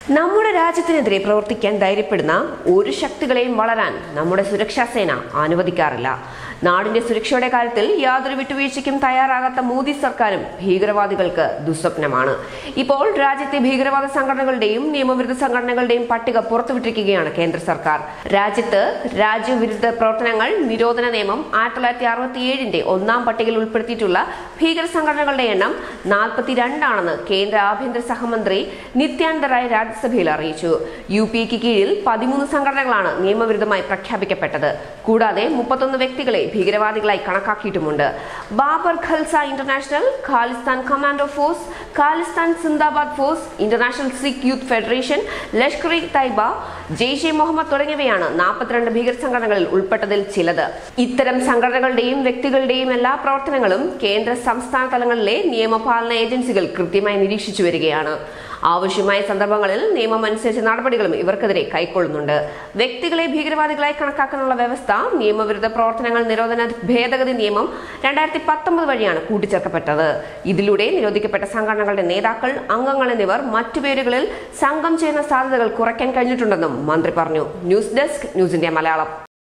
നമ്മുടെ രാജ്യത്തിനെതിരെ പ്രവർത്തിക്കാൻ ധൈര്യപ്പെടുന്ന ഒരു ശക്തികളെയും വളരാൻ നമ്മുടെ സുരക്ഷാ സേന അനുവദിക്കാറില്ല നാടിന്റെ സുരക്ഷയുടെ കാര്യത്തിൽ യാതൊരു വിട്ടുവീഴ്ചയ്ക്കും തയ്യാറാകാത്ത മോദി സർക്കാരും ഭീകരവാദികൾക്ക് ദുസ്വപ്നമാണ് ഇപ്പോൾ രാജ്യത്തെ ഭീകരവാദ സംഘടനകളുടെയും നിയമവിരുദ്ധ സംഘടനകളുടെയും പട്ടിക പുറത്തുവിട്ടിരിക്കുകയാണ് കേന്ദ്ര സർക്കാർ രാജ്യത്ത് രാജ്യവിരുദ്ധ പ്രവർത്തനങ്ങൾ നിരോധന നിയമം ആയിരത്തി തൊള്ളായിരത്തി അറുപത്തിയേഴിന്റെ ഒന്നാം പട്ടികയിൽ ഉൾപ്പെടുത്തിയിട്ടുള്ള ഭീകര സംഘടനകളുടെ എണ്ണം നാൽപ്പത്തിരണ്ടാണെന്ന് കേന്ദ്ര ആഭ്യന്തര സഹമന്ത്രി നിത്യാനന്ദ റായ് രാജ്യസഭയിൽ അറിയിച്ചു യു പിക്ക് കീഴിൽ പതിമൂന്ന് സംഘടനകളാണ് നിയമവിരുദ്ധമായി പ്രഖ്യാപിക്കപ്പെട്ടത് കൂടാതെ മുപ്പത്തൊന്ന് വ്യക്തികളെ ഭീകരവാദികളായി കണക്കാക്കിയിട്ടുമുണ്ട് Babbar Khalsa international Khalistan commando force Khalistan Zindabad force international Sikh youth federation Lashkar e Taiba Jaish Mohammed തുടങ്ങിയവയാണ് നാൽപ്പത്തിരണ്ട് ഭീകര സംഘടനകളിൽ ഉൾപ്പെട്ടതിൽ ചിലത് ഇത്തരം സംഘടനകളുടെയും വ്യക്തികളുടെയും എല്ലാ പ്രവർത്തനങ്ങളും കേന്ദ്ര സംസ്ഥാന തലങ്ങളിലെ നിയമപാലന ഏജൻസികൾ കൃത്യമായി നിരീക്ഷിച്ചു വരികയാണ് ആവശ്യമായ സന്ദർഭങ്ങളിൽ നിയമം അനുസരിച്ച് നടപടികളും ഇവർക്കെതിരെ കൈക്കൊള്ളുന്നുണ്ട് വ്യക്തികളെ ഭീകരവാദികളായി കണക്കാക്കാനുള്ള വ്യവസ്ഥ നിയമവിരുദ്ധ പ്രവർത്തനങ്ങൾ നിരോധന ഭേദഗതി നിയമം രണ്ടായിരത്തി പത്തൊമ്പത് വഴിയാണ് കൂട്ടിച്ചേർക്കപ്പെട്ടത് ഇതിലൂടെ നിരോധിക്കപ്പെട്ട സംഘടനകളുടെ നേതാക്കൾ അംഗങ്ങൾ എന്നിവർ മറ്റു പേരുകളിൽ സംഘം ചെയ്യുന്ന സാധ്യതകൾ കുറയ്ക്കാൻ കഴിഞ്ഞിട്ടുണ്ടെന്നും മന്ത്രി പറഞ്ഞു news desk news India Malayalam